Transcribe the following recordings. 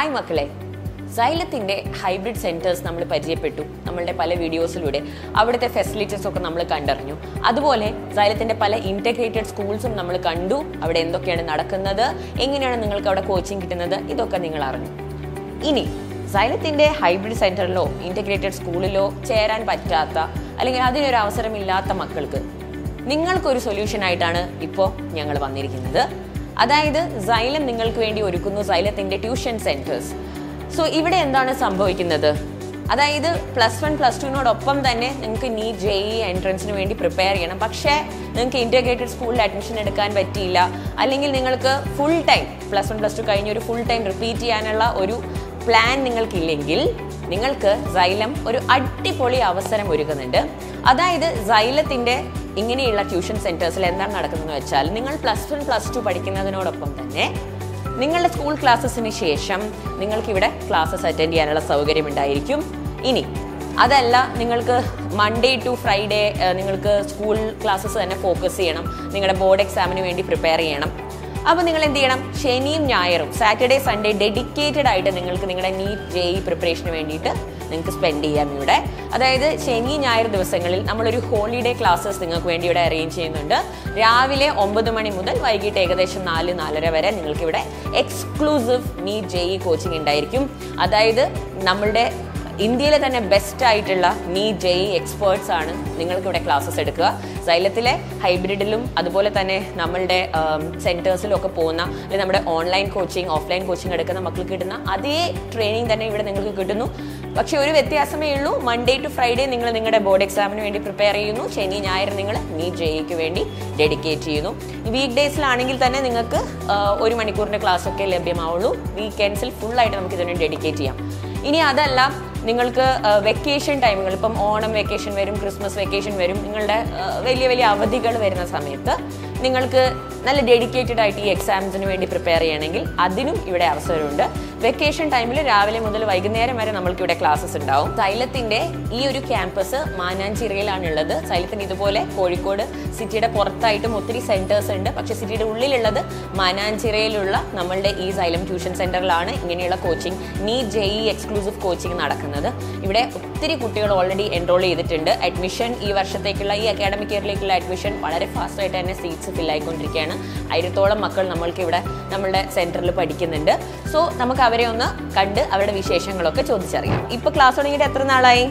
Hi മക്കളെ സൈലത്തിൻ്റെ hybrid centres നമ്മൾ പരിചയപ്പെട്ടു നമ്മളുടെ പല വീഡിയോസിലൂടെ അവിടുത്തെ ഫെസിലിറ്റീസ് ഒക്കെ നമ്മൾ കണ്ടറിഞ്ഞു അതുപോലെ സൈലത്തിൻ്റെ പല ഇൻറ്റഗ്രേറ്റഡ് സ്കൂൾസും നമ്മൾ കണ്ടു അവിടെ എന്തൊക്കെയാണ് നടക്കുന്നത് എങ്ങനെയാണ് നിങ്ങൾക്ക് അവിടെ കോച്ചിങ് കിട്ടുന്നത് ഇതൊക്കെ നിങ്ങൾ അറിഞ്ഞു ഇനി സൈലത്തിൻ്റെ ഹൈബ്രിഡ് സെൻറ്ററിലോ ഇൻറ്റഗ്രേറ്റഡ് സ്കൂളിലോ ചേരാൻ പറ്റാത്ത അല്ലെങ്കിൽ അതിനൊരു അവസരമില്ലാത്ത മക്കൾക്ക് നിങ്ങൾക്കൊരു സൊല്യൂഷൻ ആയിട്ടാണ് ഇപ്പോൾ ഞങ്ങൾ വന്നിരിക്കുന്നത് അതായത് സൈലം നിങ്ങൾക്ക് വേണ്ടി ഒരുക്കുന്നു സൈലത്തിൻ്റെ ട്യൂഷൻ സെൻറ്റേഴ്സ് സോ ഇവിടെ എന്താണ് സംഭവിക്കുന്നത് അതായത് പ്ലസ് വൺ പ്ലസ് ടുവിനോടൊപ്പം തന്നെ നിങ്ങൾക്ക് നീറ്റ് ജെ ഇ എൻട്രൻസിന് വേണ്ടി പ്രിപ്പയർ ചെയ്യണം പക്ഷേ നിങ്ങൾക്ക് ഇൻറ്റഗ്രേറ്റഡ് സ്കൂളിൽ അഡ്മിഷൻ എടുക്കാൻ പറ്റിയില്ല അല്ലെങ്കിൽ നിങ്ങൾക്ക് full time plus one plus two കഴിഞ്ഞ് ഒരു ഫുൾ ടൈം റിപ്പീറ്റ് ചെയ്യാനുള്ള ഒരു പ്ലാൻ നിങ്ങൾക്കില്ലെങ്കിൽ നിങ്ങൾക്ക് സൈലം ഒരു അടിപൊളി അവസരം ഒരുക്കുന്നുണ്ട് അതായത് സൈലത്തിൻ്റെ ഇങ്ങനെയുള്ള ട്യൂഷൻ സെൻറ്റേഴ്സിൽ എന്താണ് നടക്കുന്നതെന്ന് വെച്ചാൽ നിങ്ങൾ പ്ലസ് വൺ പ്ലസ് ടു പഠിക്കുന്നതിനോടൊപ്പം തന്നെ നിങ്ങളുടെ സ്കൂൾ ക്ലാസ്സസിന് ശേഷം നിങ്ങൾക്കിവിടെ ക്ലാസ്സസ് അറ്റൻഡ് ചെയ്യാനുള്ള സൗകര്യം ഉണ്ടായിരിക്കും ഇനി അതല്ല നിങ്ങൾക്ക് മൺഡേ ടു ഫ്രൈഡേ നിങ്ങൾക്ക് സ്കൂൾ ക്ലാസ്സസ് തന്നെ ഫോക്കസ് ചെയ്യണം നിങ്ങളുടെ ബോർഡ് എക്സാമിന് വേണ്ടി പ്രിപ്പയർ ചെയ്യണം അപ്പോൾ നിങ്ങൾ എന്ത് ചെയ്യണം ശനിയും ഞായറും സാറ്റർഡേ സൺഡേ ഡെഡിക്കേറ്റഡ് ആയിട്ട് നിങ്ങൾക്ക് നിങ്ങളുടെ നീറ്റ് ജെ ഇ പ്രിപ്പറേഷന് വേണ്ടിയിട്ട് നിങ്ങൾക്ക് സ്പെൻഡ് ചെയ്യാം ഇവിടെ അതായത് ശനി ഞായർ ദിവസങ്ങളിൽ നമ്മളൊരു ഹോളിഡേ ക്ലാസ്സസ് നിങ്ങൾക്ക് വേണ്ടി ഇവിടെ അറേഞ്ച് ചെയ്യുന്നുണ്ട് രാവിലെ ഒമ്പത് മണി മുതൽ വൈകിട്ട് ഏകദേശം നാല് നാലര വരെ നിങ്ങൾക്ക് ഇവിടെ exclusive NEET J E coaching ഉണ്ടായിരിക്കും അതായത് നമ്മളുടെ ഇന്ത്യയിലെ തന്നെ ബെസ്റ്റ് ആയിട്ടുള്ള നീ ജെയ് എക്സ്പേർട്സ് ആണ് നിങ്ങൾക്ക് ഇവിടെ ക്ലാസ്സസ് എടുക്കുക സൈലത്തിലെ ഹൈബ്രിഡിലും അതുപോലെ തന്നെ നമ്മളുടെ സെൻറ്റേഴ്സിലും ഒക്കെ പോകുന്ന അല്ലെങ്കിൽ നമ്മുടെ ഓൺലൈൻ കോച്ചിങ് ഓഫ്ലൈൻ കോച്ചിങ് എടുക്കുന്ന മക്കൾക്ക് കിട്ടുന്ന അതേ ട്രെയിനിങ് തന്നെ ഇവിടെ നിങ്ങൾക്ക് കിട്ടുന്നു പക്ഷേ ഒരു വ്യത്യാസമേ ഉള്ളൂ മൺഡേ ടു ഫ്രൈഡേ നിങ്ങൾ നിങ്ങളുടെ ബോർഡ് എക്സാമിന് വേണ്ടി പ്രിപ്പയർ ചെയ്യുന്നു ശനി ഞായർ നിങ്ങൾ നീ ജെയ്ക്ക് വേണ്ടി ഡെഡിക്കേറ്റ് ചെയ്യുന്നു വീക്ക് ഡേയ്സിലാണെങ്കിൽ തന്നെ നിങ്ങൾക്ക് ആ, ഒരു മണിക്കൂറിൻ്റെ ക്ലാസ് ഒക്കെ ലഭ്യമാവുള്ളൂ വീക്കെൻഡ്സിൽ ഫുള്ളായിട്ട് നമുക്ക് ഇതിനെ ഡെഡിക്കേറ്റ് ചെയ്യാം ഇനി അതല്ല നിങ്ങൾക്ക് വെക്കേഷൻ ടൈമുകൾ ഇപ്പം ഓണം വെക്കേഷൻ വരും ക്രിസ്മസ് വെക്കേഷൻ വരും നിങ്ങളുടെ ആ, വലിയ വലിയ അവധികൾ വരുന്ന സമയത്ത് നിങ്ങൾക്ക് നല്ല ഡെഡിക്കേറ്റഡ് ആയിട്ട് ഈ എക്സാംസിന് വേണ്ടി പ്രിപ്പയർ ചെയ്യണമെങ്കിൽ അതിനും ഇവിടെ അവസരമുണ്ട് വെക്കേഷൻ ടൈമിൽ രാവിലെ മുതൽ വൈകുന്നേരം വരെ നമ്മൾക്ക് ഇവിടെ ക്ലാസ്സസ് ഉണ്ടാവും സൈലത്തിൻ്റെ ഈ ഒരു ക്യാമ്പസ് മാനാഞ്ചിറയിലാണ് ഉള്ളത് സൈലത്തിന് ഇതുപോലെ കോഴിക്കോട് സിറ്റിയുടെ പുറത്തായിട്ടും ഒത്തിരി സെൻറ്റേഴ്സ് ഉണ്ട് പക്ഷേ സിറ്റിയുടെ ഉള്ളിലുള്ളത് മാനാഞ്ചിറയിലുള്ള നമ്മളുടെ ഈ സൈലം ട്യൂഷൻ സെൻറ്ററിലാണ് ഇങ്ങനെയുള്ള കോച്ചിങ് നീ ജെ ഇ എക്സ്ക്ലൂസീവ് കോച്ചിങ് നടക്കുന്നത് ഇവിടെ ഒത്തിരി കുട്ടികൾ ഓൾറെഡി എൻറോൾ ചെയ്തിട്ടുണ്ട് അഡ്മിഷൻ ഈ വർഷത്തേക്കുള്ള ഈ അക്കാഡമിക് ഇയറിലേക്കുള്ള അഡ്മിഷൻ വളരെ ഫാസ്റ്റ് ആയിട്ട് തന്നെ സീറ്റ്സ് ഫില്ലായിക്കൊണ്ടിരിക്കുകയാണ് ആയിരത്തോളം മക്കൾ നമ്മൾക്ക് ഇവിടെ നമ്മളുടെ സെൻറ്ററിൽ പഠിക്കുന്നുണ്ട് സോ നമുക്ക് അവരെ ഒന്ന് കണ്ട് അവരുടെ വിശേഷങ്ങളൊക്കെ ചോദിച്ചറിയാം ഇപ്പൊ ക്ലാസ് തുടങ്ങിയിട്ട് എത്ര നാളായി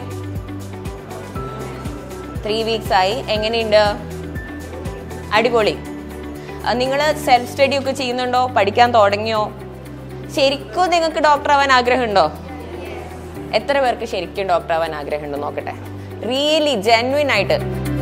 ത്രീ വീക്സ് ആയി എങ്ങനെയുണ്ട് അടിപൊളി നിങ്ങൾ സെൽഫ് സ്റ്റഡി ഒക്കെ ചെയ്യുന്നുണ്ടോ പഠിക്കാൻ തുടങ്ങിയോ ശരിക്കും നിങ്ങൾക്ക് ഡോക്ടർ ആവാൻ ആഗ്രഹമുണ്ടോ എത്ര പേർക്ക് ശരിക്കും ഡോക്ടർ ആവാൻ ആഗ്രഹമുണ്ടോ നോക്കട്ടെ റിയലി ജെന്വിൻ ആയിട്ട്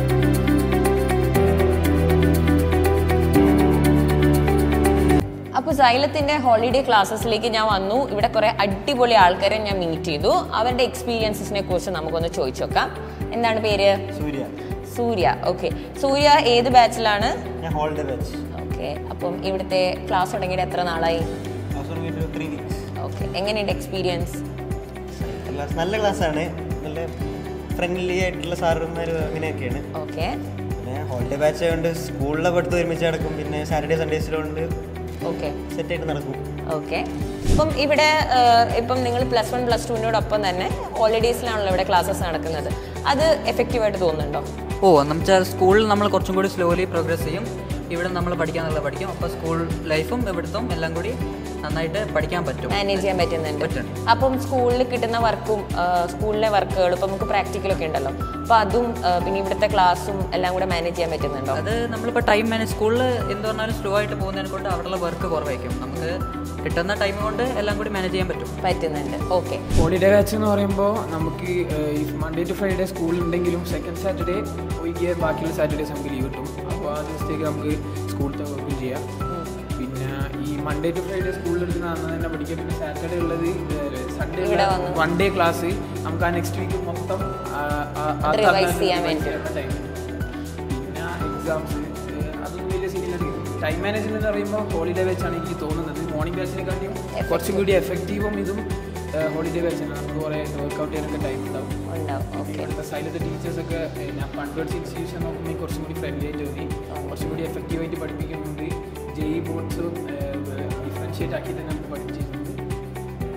അപ്പോൾ സൈലത്തിന്റെ ഹോളിഡേ ക്ലാസ്സസിലേക്ക് ഞാൻ വന്നു ഇവിടെ കുറെ അടിപൊളി ആൾക്കാരെ ഞാൻ മീറ്റ് ചെയ്തു അവരുടെ എക്സ്പീരിയൻസിനെ കുറിച്ച് നമുക്കൊന്ന് ചോദിച്ചു നോക്കാം എന്താണ് പേര് സൂര്യ സൂര്യ ഓക്കെ സൂര്യ ഏത് ബാച്ചിലാണ് ഞാൻ ഹോളിഡേ ബാച്ച് ഓക്കെ അപ്പം ഇവിടുത്തെ ക്ലാസ് തുടങ്ങിയിട്ട് എത്ര നാളായി ക്ലാസ് തുടങ്ങിയിട്ട് ത്രീ വീക്സ് ഓക്കെ എങ്ങനെയുണ്ട് എക്സ്പീരിയൻസ് ക്ലാസ് നല്ല ക്ലാസ്സാണ് നല്ല ഫ്രണ്ട്ലി ആയിട്ടുള്ള സാറുമാരും അങ്ങനെയൊക്കെയാണ് ഓക്കെ പിന്നെ ഹോളിഡേ ബാച്ച് ആയതുകൊണ്ട് സ്കൂളിലെ പഠിത്തം ഒരുമിച്ച് നടക്കും പിന്നെ സാറ്റർഡേ സൺഡേസിലുണ്ട് ഓക്കെ സെറ്റായിട്ട് നടക്കും ഓക്കെ ഇപ്പം ഇവിടെ ഏഹ്, ഇപ്പം നിങ്ങൾ പ്ലസ് വൺ പ്ലസ് ടുവിനോടൊപ്പം തന്നെ ഹോളിഡേയ്സിലാണല്ലോ ഇവിടെ ക്ലാസ്സസ് നടക്കുന്നത് അത് എഫക്റ്റീവായിട്ട് തോന്നുന്നുണ്ടോ ഓ എന്നുവെച്ചാൽ സ്കൂളിൽ നമ്മൾ കുറച്ചും കൂടി സ്ലോലി പ്രോഗ്രസ് ചെയ്യും ഇവിടെ നമ്മൾ പഠിക്കാന്നുള്ളത് പഠിക്കും അപ്പോൾ സ്കൂൾ ലൈഫും ഇവിടുത്തും എല്ലാം കൂടി നന്നായിട്ട് പഠിക്കാൻ പറ്റും മാനേജ് ചെയ്യാൻ പറ്റുന്നുണ്ട് പറ്റും. അപ്പം സ്കൂളിൽ കിട്ടുന്ന വർക്കും സ്കൂളിലെ വർക്കുകൾ ഇപ്പം നമുക്ക് പ്രാക്ടിക്കലൊക്കെ ഉണ്ടല്ലോ അപ്പം അതും ഏഹ്, പിന്നെ ഇവിടുത്തെ ക്ലാസ്സും എല്ലാം കൂടെ മാനേജ് ചെയ്യാൻ പറ്റുന്നുണ്ടോ അത് നമ്മളിപ്പോൾ ടൈം മാനേജ് സ്കൂളിൽ എന്ത് പറഞ്ഞാലും സ്ലോ ആയിട്ട് പോകുന്നതിനെ കൊണ്ട് അവിടെയുള്ള വർക്ക് കുറവായിരിക്കും നമുക്ക് കിട്ടുന്ന ടൈം കൊണ്ട് എല്ലാം കൂടി മാനേജ് ചെയ്യാൻ പറ്റും പറ്റുന്നുണ്ട് ഓക്കെ ഹോളിഡേ ബാച്ച് എന്ന് പറയുമ്പോൾ നമുക്ക് ഏഹ്, ഈ മൺഡേ ടു ഫ്രൈഡേ സ്കൂൾ ഉണ്ടെങ്കിലും സെക്കൻഡ് സാറ്റർഡേ ഒഴികെ ബാക്കിയുള്ള സാറ്റർഡേസ് നമുക്ക് ലീവ് കിട്ടും അപ്പോൾ ആ ദിവസത്തേക്ക് നമുക്ക് സ്കൂളിലത്തെ വർക്ക് ചെയ്യാം പിന്നെ ഈ മൺഡേ ടു ഫ്രൈഡേ സ്കൂളിൽ എടുക്കുന്ന അന്ന് തന്നെ പഠിക്കാം പിന്നെ സാറ്റർഡേ ഉള്ളത് സൺഡേ ഇവിടെ വന്ന്. വൺ ഡേ ക്ലാസ് നമുക്ക് ആ നെക്സ്റ്റ് വീക്ക് മൊത്തം ആ, ആ, ആ അത് revise തന്നെ ചെയ്യാൻ revise വേണ്ടി. ചെയ്യുന്ന time. പിന്നെ എക്സാംസ് അതൊന്നും വലിയ സീനിയർ ടൈം മാനേജ്മെന്റ് എന്ന് പറയുമ്പോൾ ഹോളിഡേ വെച്ചാണ് എനിക്ക് തോന്നുന്നത് മോർണിംഗ് ബാച്ചിനെക്കാട്ടിയും കുറച്ചും കൂടി എഫക്റ്റീവും ഇതും ഹോളിഡേ ബാച്ചാണ് നമുക്ക് കുറേ വർക്കൗട്ട് ചെയ്യാനൊക്കെ ടൈം ഉണ്ടാവും ഉണ്ടാവും ഓക്കെ ഇവിടുത്തെ സൈലത്തെ ടീച്ചേഴ്സൊക്കെ ഞാൻ കൺവേർട്സ് ഇൻസ്റ്റിറ്റ്യൂഷൻ നോക്കുമ്പോൾ കുറച്ചും കൂടി ഫ്രണ്ട്ലി ആയിട്ട് തോന്നി കുറച്ചും കൂടി എഫക്റ്റീവായിട്ട് പഠിപ്പിക്കുന്നുണ്ട് ജെഇ ബോർഡ്സും ഡിഫറൻഷിയേറ്റ് ആക്കി തന്നെ നമുക്ക് പഠിപ്പിച്ചിട്ടുണ്ട്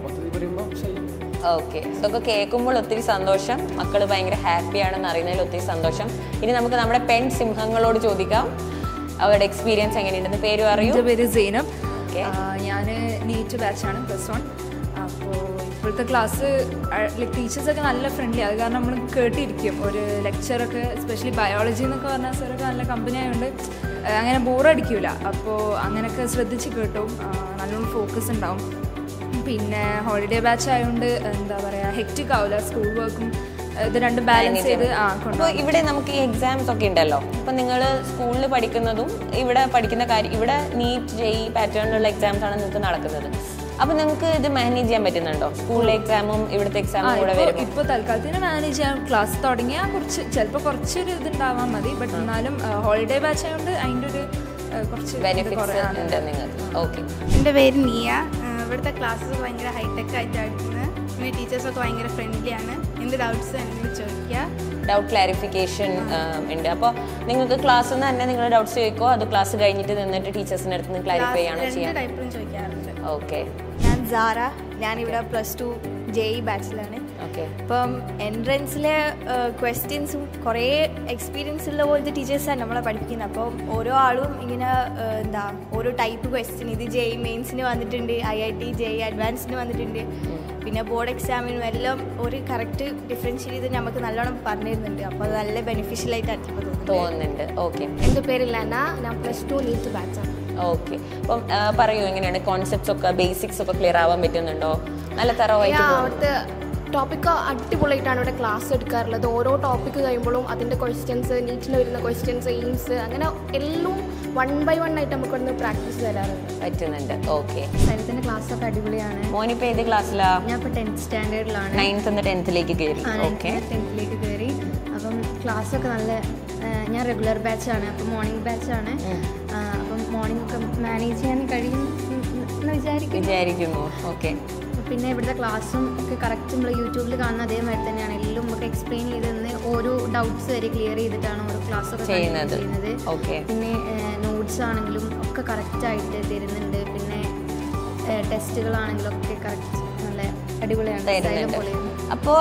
വരുമ്പോൾ സൈ ഓക്കെ ഇതൊക്കെ കേൾക്കുമ്പോൾ ഒത്തിരി സന്തോഷം മക്കൾ ഭയങ്കര ഹാപ്പി ആണെന്ന് അറിയുന്നതിൽ ഒത്തിരി സന്തോഷം ഇനി നമുക്ക് നമ്മുടെ പെൺ സിംഹങ്ങളോട് ചോദിക്കാം അവരുടെ എക്സ്പീരിയൻസ് എങ്ങനെയുണ്ടെന്ന് പേര് അറിയൂ എൻ്റെ പേര് സൈനബ് Okay. ഞാൻ നീറ്റ് ബാച്ചാണ് പ്ലസ് വൺ അപ്പോൾ ഇപ്പോഴത്തെ ക്ലാസ് ലൈക്ക് ടീച്ചേഴ്സൊക്കെ നല്ല ഫ്രണ്ട്ലി അത് കാരണം നമ്മൾ കേട്ടിരിക്കും ഒരു ലെക്ചറൊക്കെ എസ്പെഷ്യലി ബയോളജി എന്നൊക്കെ പറഞ്ഞാൽ സാറൊക്കെ നല്ല കമ്പനി ആയതുകൊണ്ട് ആ, അങ്ങനെ ബോറടിക്കൂല അപ്പോൾ അങ്ങനെയൊക്കെ ശ്രദ്ധിച്ച് കേട്ടും ആ, നല്ലോണം ഫോക്കസ് ഉണ്ടാവും പിന്നെ ഹോളിഡേ ബാച്ച് ആയതുകൊണ്ട് എന്താ പറയുക ഹെക്റ്റിക് ആവില്ല സ്കൂൾ വർക്കും ഇത് രണ്ടും ബാലൻസ് ചെയ്ത് ആ അപ്പോൾ കൊണ്ടുപോകും ഇവിടെ നമുക്ക് ഈ എക്സാംസ് ഒക്കെ ഉണ്ടല്ലോ അപ്പൊ നിങ്ങൾ സ്കൂളിൽ പഠിക്കുന്നതും ഇവിടെ പഠിക്കുന്ന കാര്യം ഇവിടെ നീറ്റ് ജെഇ പാറ്റേണിലുള്ള എക്സാംസ് ആണ് നിങ്ങൾക്ക് നടക്കുന്നത് അപ്പൊ നിങ്ങൾക്ക് ഇത് മാനേജ് ചെയ്യാൻ പറ്റുന്നുണ്ടോ സ്കൂളിലെ എക്സാമും ഇവിടുത്തെ എക്സാമും കൂടെ ഇപ്പോൾ വരുമ്പോൾ ഇപ്പോൾ തൽക്കാലത്തിന് മാനേജ് ചെയ്യാൻ ക്ലാസ് തുടങ്ങിയാൽ കുറച്ച് ചിലപ്പോൾ കുറച്ചൊരു ഇതുണ്ടാവാൻ മതി ബട്ട് എന്നാലും ഹോളിഡേ ബാച്ച് ആയതുകൊണ്ട് അതിൻ്റെ ഒരു ആ, കുറച്ച് ഇത് ബെനിഫിറ്റ്സ് കുറയാൻ ഉണ്ട് നിങ്ങൾക്ക് ഓക്കെ എൻ്റെ പേര് നിയ ആഹ് ഇവിടുത്തെ ക്ലാസ്സസ് ഭയങ്കര ഹൈടെക് ആയിട്ടാണ് എടുക്കുന്നത് പിന്നെ ടീച്ചേഴ്സൊക്കെ ഭയങ്കര ഫ്രണ്ട്ലി ആണ് എന്ത് ഡൗട്ട്സ് എന്തെങ്കിലും ചോദിക്കുക ഡൗട്ട് ക്ലാരിഫിക്കേഷൻ ഉണ്ട് അപ്പോൾ നിങ്ങൾക്ക് ക്ലാസ്സിൽ നിന്ന് തന്നെ നിങ്ങൾ ഡൗട്ട്സ് ചോദിക്കോ അത് ക്ലാസ് കഴിഞ്ഞിട്ട് നിന്നിട്ട് ടീച്ചേഴ്സിൻ്റെ അടുത്ത് നിന്ന് ക്ലാരിഫൈ ആണോ രണ്ട് ചെയ്യാം ടൈപ്പിലും ചോദിക്കാറുണ്ട് ഓക്കെ ഞാൻ സാറ ഞാനിവിടെ പ്ലസ് ടു ജെ ഇ ബാച്ചിലാണ് ഓക്കെ ഇപ്പം എൻട്രൻസിലെ ക്വസ്റ്റ്യൻസും കുറേ എക്സ്പീരിയൻസ് ഉള്ള പോലത്തെ ടീച്ചേഴ്സാണ് നമ്മളെ പഠിപ്പിക്കുന്നത് അപ്പം ഓരോ ആളും ഇങ്ങനെ ഏഹ്, എന്താ ഓരോ ടൈപ്പ് ക്വസ്റ്റ്യൻ ഇത് ജെ ഇ മെയിൻസിന് വന്നിട്ടുണ്ട് I I T J E അഡ്വാൻസിന് വന്നിട്ടുണ്ട് പിന്നെ ബോർഡ് എക്സാമിനും എല്ലാം ഒരു കറക്റ്റ് ഡിഫറൻഷ്യൽ ചെയ്ത് നമുക്ക് നല്ലോണം പറഞ്ഞു തരുന്നുണ്ട് അപ്പോൾ അത് നല്ല ബെനിഫിഷ്യൽ ആയിട്ടാണ് ഇപ്പോൾ തോന്നുന്നത് തോന്നുന്നുണ്ട് ഓക്കെ എൻ്റെ പേര് ലെന ഞാൻ പ്ലസ് ടു നീറ്റ് ബാച്ചാണ് ഓക്കെ അപ്പം ആ, പറയൂ എങ്ങനെയാണ് കോൺസെപ്റ്റ്സ് ഒക്കെ ബേസിക്സ് ഒക്കെ ക്ലിയർ ആവാൻ പറ്റുന്നുണ്ടോ നല്ല തറവായിട്ട് പോകുന്നു അവിടുത്തെ ടോപ്പിക്ക് അടിപൊളിയായിട്ടാണ് ഇവിടെ ക്ലാസ് എടുക്കാറുള്ളത് ഓരോ ടോപ്പിക്ക് കഴിയുമ്പോഴും അതിൻ്റെ ക്വസ്റ്റ്യൻസ് നീറ്റിന് വരുന്ന ക്വസ്റ്റ്യൻസ് എയിംസ് അങ്ങനെ എല്ലാം വൺ ബൈ വൺ ആയിട്ട് നമുക്ക് ഇവിടുന്ന് പ്രാക്ടീസ് തരാറുണ്ട് പറ്റുന്നുണ്ട് ഓക്കെ സരിത്തിന്റെ ക്ലാസ് ഒക്കെ അടിപൊളിയാണ് മോനിപ്പോ ഏത് ക്ലാസ്സിലാ ഞാൻ ഇപ്പോൾ ടെൻത്ത് സ്റ്റാൻഡേർഡിലാണ് നയൻത്ത് നിന്ന് ടെൻത്തിലേക്ക് കയറി ഓക്കെ ടെൻത്തിലേക്ക് കയറി അപ്പം ക്ലാസ് ഒക്കെ നല്ല ആ, ഞാൻ റെഗുലർ ബാച്ചാണ് അപ്പം മോർണിംഗ് ബാച്ചാണ് അപ്പം മോർണിംഗ് ഒക്കെ മാനേജ് ചെയ്യാൻ കഴിയും എന്ന് വിചാരിക്കും വിചാരിക്കുന്നു ഓക്കെ പിന്നെ ഇവിടുത്തെ ക്ലാസ്സും ഒക്കെ കറക്റ്റ് നമ്മൾ യൂട്യൂബിൽ കാണുന്ന അതേമാതിരി തന്നെയാണ് എല്ലാം നമുക്ക് എക്സ്പ്ലെയിൻ ചെയ്ത് തന്ന് ഓരോ ഡൗട്ട്സ് വരെ ക്ലിയർ ചെയ്തിട്ടാണ് ഓരോ ക്ലാസ് ഒക്കെ ചെയ്യുന്നത്. ചെയ്യുന്നത് Okay. പിന്നെ നോട്ട്സ് ആണെങ്കിലും ഒക്കെ കറക്റ്റായിട്ട് തരുന്നുണ്ട് പിന്നെ ടെസ്റ്റുകളാണെങ്കിലും ഒക്കെ കറക്റ്റ് നല്ല അടിപൊളിയാണ് Style തരുന്നുണ്ട് പൊളിയാണ്. അപ്പോ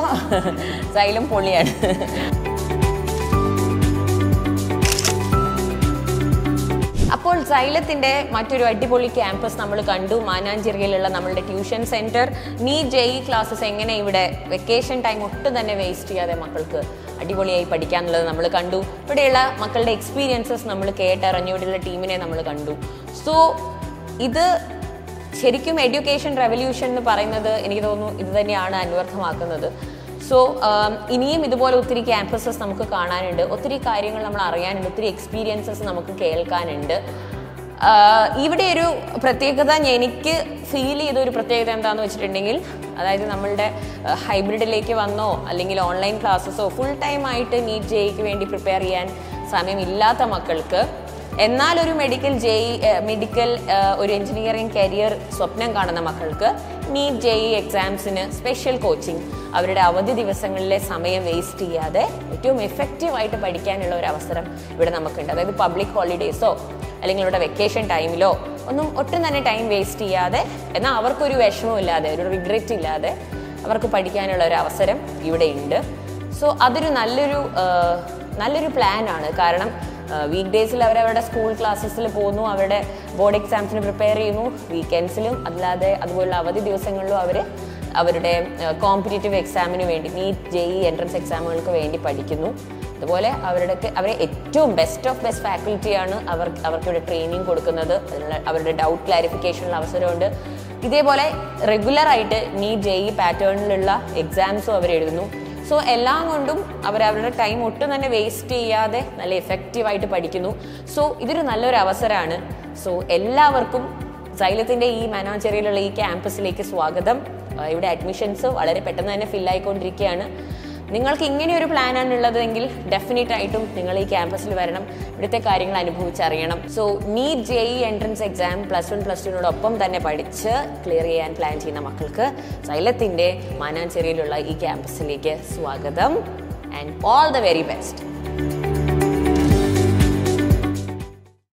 സൈലം പൊളിയാണ് അപ്പോൾ സൈലത്തിന്റെ മറ്റൊരു അടിപൊളി ക്യാമ്പസ് നമ്മൾ കണ്ടു മാനാഞ്ചിറയിലുള്ള നമ്മളുടെ tuition centre NEET JEE classes എങ്ങനെ ഇവിടെ വെക്കേഷൻ ടൈം ഒട്ടും തന്നെ വേസ്റ്റ് ചെയ്യാതെ മക്കൾക്ക് അടിപൊളിയായി പഠിക്കാന്നുള്ളത് നമ്മൾ കണ്ടു ഇവിടെയുള്ള മക്കളുടെ എക്സ്പീരിയൻസസ് നമ്മൾ കേട്ടറിഞ്ഞു ഇവിടെയുള്ള ടീമിനെ നമ്മൾ കണ്ടു സോ ഇത് ശരിക്കും എഡ്യൂക്കേഷൻ റെവല്യൂഷൻ എന്ന് പറയുന്നത് എനിക്ക് തോന്നുന്നു ഇത് തന്നെയാണ് അന്വർത്ഥമാക്കുന്നത് സോ ഇനിയും ഇതുപോലെ ഒത്തിരി ക്യാമ്പസസ് നമുക്ക് കാണാനുണ്ട് ഒത്തിരി കാര്യങ്ങൾ നമ്മൾ അറിയാനുണ്ട് ഒത്തിരി എക്സ്പീരിയൻസസ് നമുക്ക് കേൾക്കാനുണ്ട് ആഹ് ഇവിടെ ഒരു പ്രത്യേകത എനിക്ക് ഫീൽ ചെയ്ത ഒരു പ്രത്യേകത എന്താണെന്ന് വെച്ചിട്ടുണ്ടെങ്കിൽ അതായത് നമ്മളുടെ ഹൈബ്രിഡിലേക്ക് വന്നോ അല്ലെങ്കിൽ ഓൺലൈൻ ക്ലാസ്സസോ ഫുൾ ടൈം ആയിട്ട് നീറ്റ് ജെയ്ക്ക് വേണ്ടി പ്രിപ്പയർ ചെയ്യാൻ സമയമില്ലാത്ത മക്കൾക്ക് എന്നാൽ ഒരു മെഡിക്കൽ ജെഇ മെഡിക്കൽ ഒരു എഞ്ചിനീയറിംഗ് കരിയർ സ്വപ്നം കാണുന്ന മക്കൾക്ക് നീറ്റ് ജെഇ എക്സാംസിന് സ്പെഷ്യൽ കോച്ചിങ് അവരുടെ അവധി ദിവസങ്ങളിലെ സമയം വേസ്റ്റ് ചെയ്യാതെ ഏറ്റവും എഫക്റ്റീവ് ആയിട്ട് പഠിക്കാനുള്ള ഒരു അവസരം ഇവിടെ നമുക്കുണ്ട് അതായത് പബ്ലിക് ഹോളിഡേയ്സോ അല്ലെങ്കിൽ ഇവിടെ വെക്കേഷൻ ടൈമിലോ ഒന്നും ഒട്ടും തന്നെ ടൈം വേസ്റ്റ് ചെയ്യാതെ എന്നാൽ അവർക്കൊരു വിഷമവും ഇല്ലാതെ ഒരു റിഗ്രറ്റ് ഇല്ലാതെ അവർക്ക് പഠിക്കാനുള്ള ഒരു അവസരം ഇവിടെ ഉണ്ട് സോ അതൊരു നല്ലൊരു ആ, നല്ലൊരു പ്ലാനാണ് കാരണം വീക്ക് ഡേയ്സിൽ അവരവരുടെ സ്കൂൾ ക്ലാസ്സസിൽ പോകുന്നു അവരുടെ ബോർഡ് എക്സാംസിന് പ്രിപ്പയർ ചെയ്യുന്നു വീക്കെൻഡ്സിലും അല്ലാതെ അതുപോലുള്ള അവധി ദിവസങ്ങളിലും അവർ അവരുടെ കോമ്പറ്റേറ്റീവ് എക്സാമിന് വേണ്ടി നീറ്റ് ജെഇ എൻട്രൻസ് എക്സാമുകൾക്ക് വേണ്ടി പഠിക്കുന്നു അതുപോലെ അവരുടെ അവരെ ഏറ്റവും ബെസ്റ്റ് ഓഫ് ബെസ്റ്റ് ഫാക്കൽറ്റിയാണ് അവർ അവർക്ക് ഇവിടെ ട്രെയിനിങ് കൊടുക്കുന്നത് അതിനുള്ള അവരുടെ ഡൗട്ട് ക്ലാരിഫിക്കേഷനുള്ള അവസരമുണ്ട് ഇതേപോലെ റെഗുലർ ആയിട്ട് നീറ്റ് ജെഇ പാറ്റേണിലുള്ള എക്സാംസും അവർ എഴുതുന്നു സോ എല്ലാം കൊണ്ടും അവർ അവരുടെ ടൈം ഒട്ടും തന്നെ വേസ്റ്റ് ചെയ്യാതെ നല്ല എഫക്റ്റീവായിട്ട് പഠിക്കുന്നു സോ ഇതൊരു നല്ലൊരു അവസരമാണ് സോ എല്ലാവർക്കും സൈലത്തിൻ്റെ ഈ മാനാഞ്ചേരിയിലുള്ള ഈ ക്യാമ്പസിലേക്ക് സ്വാഗതം ആ, ഇവിടെ അഡ്മിഷൻസ് വളരെ പെട്ടെന്ന് തന്നെ ഫില്ലായിക്കൊണ്ടിരിക്കുകയാണ് നിങ്ങൾക്ക് ഇങ്ങനെ ഒരു പ്ലാനാണ് ഉള്ളതെങ്കിൽ ഡെഫിനറ്റ് ആയിട്ടും നിങ്ങൾ ഈ ക്യാമ്പസിൽ വരണം ഇവിടുത്തെ കാര്യങ്ങൾ അനുഭവിച്ചറിയണം so NEET J E entrance exam plus one plus ടുവിനോടൊപ്പം തന്നെ പഠിച്ച് ക്ലിയർ ചെയ്യാൻ പ്ലാൻ ചെയ്യുന്ന മക്കൾക്ക് സൈലത്തിൻ്റെ മാനാഞ്ചേരിയിലുള്ള ഈ ക്യാമ്പസിലേക്ക് സ്വാഗതം and all the very best